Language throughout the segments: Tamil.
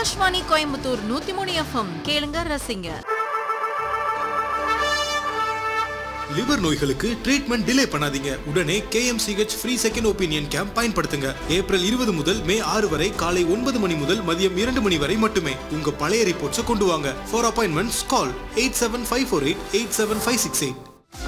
ஆகாஷ்வாணி கோயம்புத்தூர் நூத்தி மூணு எஃப்எம் கேளுங்க ரசிங்க லிவர் நோய்களுக்கு ட்ரீட்மெண்ட் டிலே பண்ணாதீங்க உடனே KMCH free second opinion camp பயன்படுத்துங்க ஏப்ரல் இருபது முதல் மே ஆறு வரை காலை ஒன்பது மணி முதல் மதியம் இரண்டு மணி வரை மட்டுமே உங்க பழைய ரிப்போர்ட்ஸை கொண்டு வாங்க for appointments call eight seven five four eight eight seven five six eight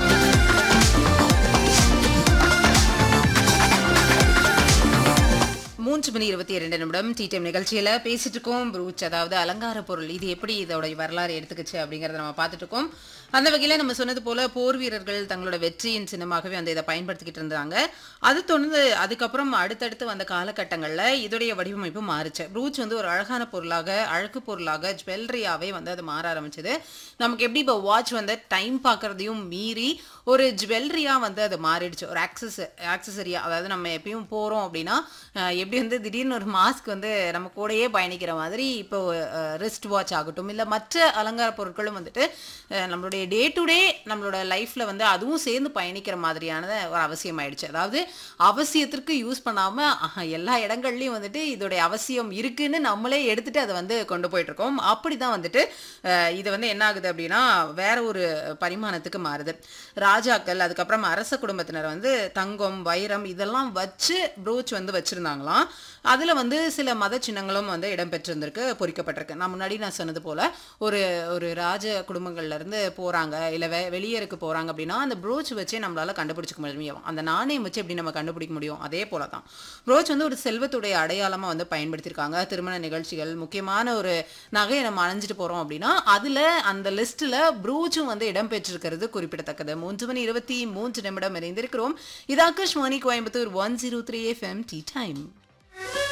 மூன்று மணி இருபத்தி இரண்டு நிமிடம் டி டைம் நிகழ்ச்சியில பேசிட்டு இருக்கோம் ப்ரூச் அதாவது அலங்கார பொருள் இது எப்படி இதோட வரலாறு எடுத்துக்கிச்சு அப்படிங்கறத நம்ம பார்த்துட்டு இருக்கோம் அந்த வகையில நம்ம சொன்னது போல போர் வீரர்கள் தங்களோட வெற்றியின் சின்னமாகவே அந்த இதை பயன்படுத்திக்கிட்டு இருந்தாங்க அது தொடர்ந்து அதுக்கப்புறம் அடுத்தடுத்து வந்த காலகட்டங்கள்ல இதோடைய வடிவமைப்பு மாறுச்சு ப்ரூச் வந்து ஒரு அழகான பொருளாக அழகு பொருளாக ஜுவல்லரியாவே வந்து அது மாற ஆரம்பிச்சது நமக்கு எப்படி இப்போ வாட்ச் வந்து டைம் பார்க்கறதையும் மீறி ஒரு ஜுவல்லரியா வந்து அது மாறிடுச்சு ஒரு ஆக்சஸ் ஆக்சசரியா அதாவது நம்ம எப்பயும் போறோம் அப்படின்னா அஹ், எப்படி வந்து திடீர்னு ஒரு மாஸ்க் வந்து நம்ம கூடயே பயணிக்கிற மாதிரி இப்போ ரிஸ்ட் வாட்ச் ஆகட்டும் இல்லை மற்ற அலங்கார பொருட்களும் வந்துட்டு அஹ், நம்மளுடைய டே டு டே நம்மளோட லைஃப்ல வந்து அதுவும் சேர்ந்து பயணிக்கிற மாதிரியான ஒரு அவசியம் ஆயிடுச்சு அதாவது அவசியத்திற்கு யூஸ் பண்ணாம அஹ், எல்லா இடங்கள்லயும் வந்துட்டு இதோடைய அவசியம் இருக்குன்னு நம்மளே எடுத்துட்டு அதை வந்து கொண்டு போயிட்டு இருக்கோம் அப்படிதான் வந்துட்டு அஹ், இது வந்து என்ன ஆகுது அப்படின்னா வேற ஒரு பரிமாணத்துக்கு மாறுது ராஜாக்கள் அதுக்கப்புறம் அரச குடும்பத்தினர் வந்து தங்கம் வைரம் இதெல்லாம் வச்சு ப்ரோச் வந்து வச்சிருந்தாங்களாம் அதுல வந்து சில மத சின்னங்களும் வந்து இடம்பெற்றிருந்திருக்கு பொறிக்கப்பட்டிருக்கு நான் முன்னாடி நான் சொன்னது போல ஒரு ஒரு ராஜ குடும்பங்கள்ல இருந்து போறாங்க இல்ல வெ வெளியேருக்கு போறாங்க அப்படின்னா அந்த ப்ரோச் வச்சே நம்மளால கண்டுபிடிச்சிக்க முடியும் அந்த நாணயம் வச்சு எப்படி நம்ம கண்டுபிடிக்க முடியும் அதே போல தான் ப்ரோச் வந்து ஒரு செல்வத்துடைய அடையாளமா வந்து பயன்படுத்தியிருக்காங்க திருமண நிகழ்ச்சிகள் முக்கியமான ஒரு நகையை நம்ம அணிஞ்சிட்டு போறோம் அப்படின்னா அதுல அந்த லிஸ்ட்ல ப்ரூச்சும் வந்து இடம்பெற்றிருக்கிறது குறிப்பிடத்தக்கது மூன்று மணி இருபத்தி மூன்று நிமிடம் இணைந்திருக்கிறோம் இது Akashvani Coimbatore one zero three FM tea time